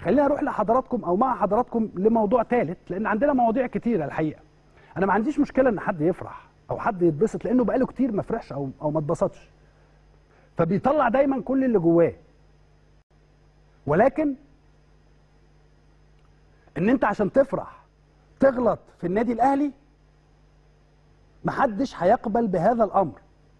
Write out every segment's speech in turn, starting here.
خلينا اروح لحضراتكم او مع حضراتكم لموضوع ثالث لان عندنا مواضيع كتيره الحقيقه انا ما عنديش مشكله ان حد يفرح او حد يتبسط لانه بقاله كتير ما فرحش او او ما اتبسطش فبيطلع دايما كل اللي جواه ولكن ان انت عشان تفرح تغلط في النادي الاهلي محدش هيقبل بهذا الامر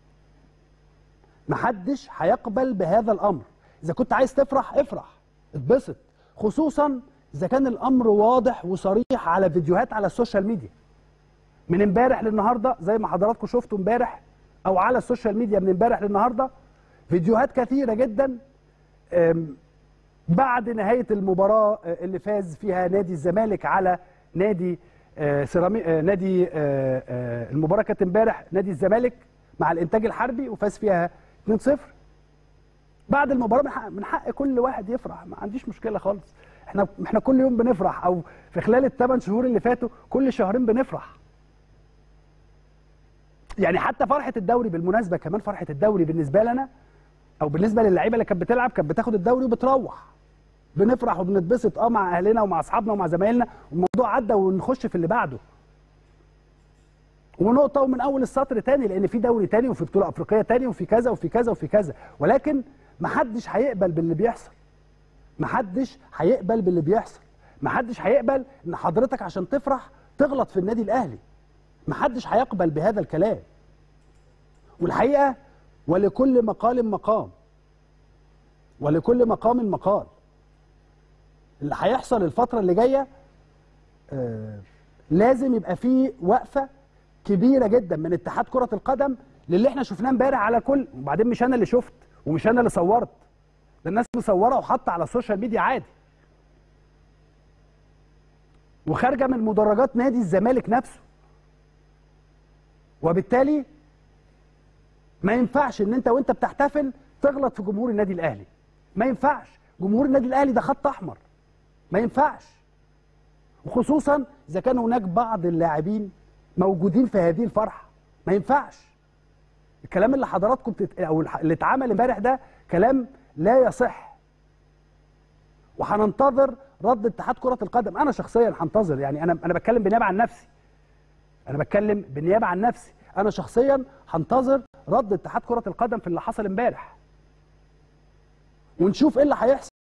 محدش هيقبل بهذا الامر اذا كنت عايز تفرح افرح اتبسط خصوصا اذا كان الامر واضح وصريح على فيديوهات على السوشيال ميديا من امبارح للنهارده زي ما حضراتكم شفتوا امبارح او على السوشيال ميديا من امبارح للنهارده فيديوهات كثيره جدا أم، بعد نهايه المباراه آه، اللي فاز فيها نادي الزمالك على نادي آه، سيرامي آه، نادي آه، آه، المباراه كانت امبارح نادي الزمالك مع الانتاج الحربي وفاز فيها 2-0 بعد المباراه من حق, من حق كل واحد يفرح ما عنديش مشكله خالص احنا احنا كل يوم بنفرح او في خلال الثمان شهور اللي فاتوا كل شهرين بنفرح يعني حتى فرحه الدوري بالمناسبه كمان فرحه الدوري بالنسبه لنا او بالنسبه للعيبه اللي كانت بتلعب كانت بتاخد الدوري وبتروح بنفرح وبنتبسط اه مع اهلنا ومع اصحابنا ومع زمايلنا والموضوع عدى ونخش في اللي بعده ونقطه ومن اول السطر تاني لان في دوري تاني وفي بطوله افريقيه تاني وفي كذا وفي كذا وفي كذا ولكن محدش هيقبل باللي بيحصل محدش هيقبل باللي بيحصل محدش هيقبل ان حضرتك عشان تفرح تغلط في النادي الاهلي محدش هيقبل بهذا الكلام والحقيقه ولكل مقال مقام ولكل مقام مقال اللي هيحصل الفتره اللي جايه آه لازم يبقى فيه وقفه كبيره جدا من اتحاد كره القدم للي احنا شفناه امبارح على كل وبعدين مش انا اللي شفت ومش انا اللي صورت ده الناس مصوره وحاطه على السوشيال ميديا عادي وخارجه من مدرجات نادي الزمالك نفسه وبالتالي ما ينفعش ان انت وانت بتحتفل تغلط في جمهور النادي الاهلي ما ينفعش جمهور النادي الاهلي ده خط احمر ما ينفعش وخصوصا اذا كان هناك بعض اللاعبين موجودين في هذه الفرحه ما ينفعش الكلام اللي حضراتكم بتت... او الح- اللي اتعمل امبارح ده كلام لا يصح وهننتظر رد اتحاد كره القدم انا شخصيا هنتظر يعني انا انا بتكلم بالنيابه عن نفسي انا بتكلم بالنيابه عن نفسي انا شخصيا هنتظر رد اتحاد كره القدم في اللي حصل امبارح ونشوف ايه اللي هيحصل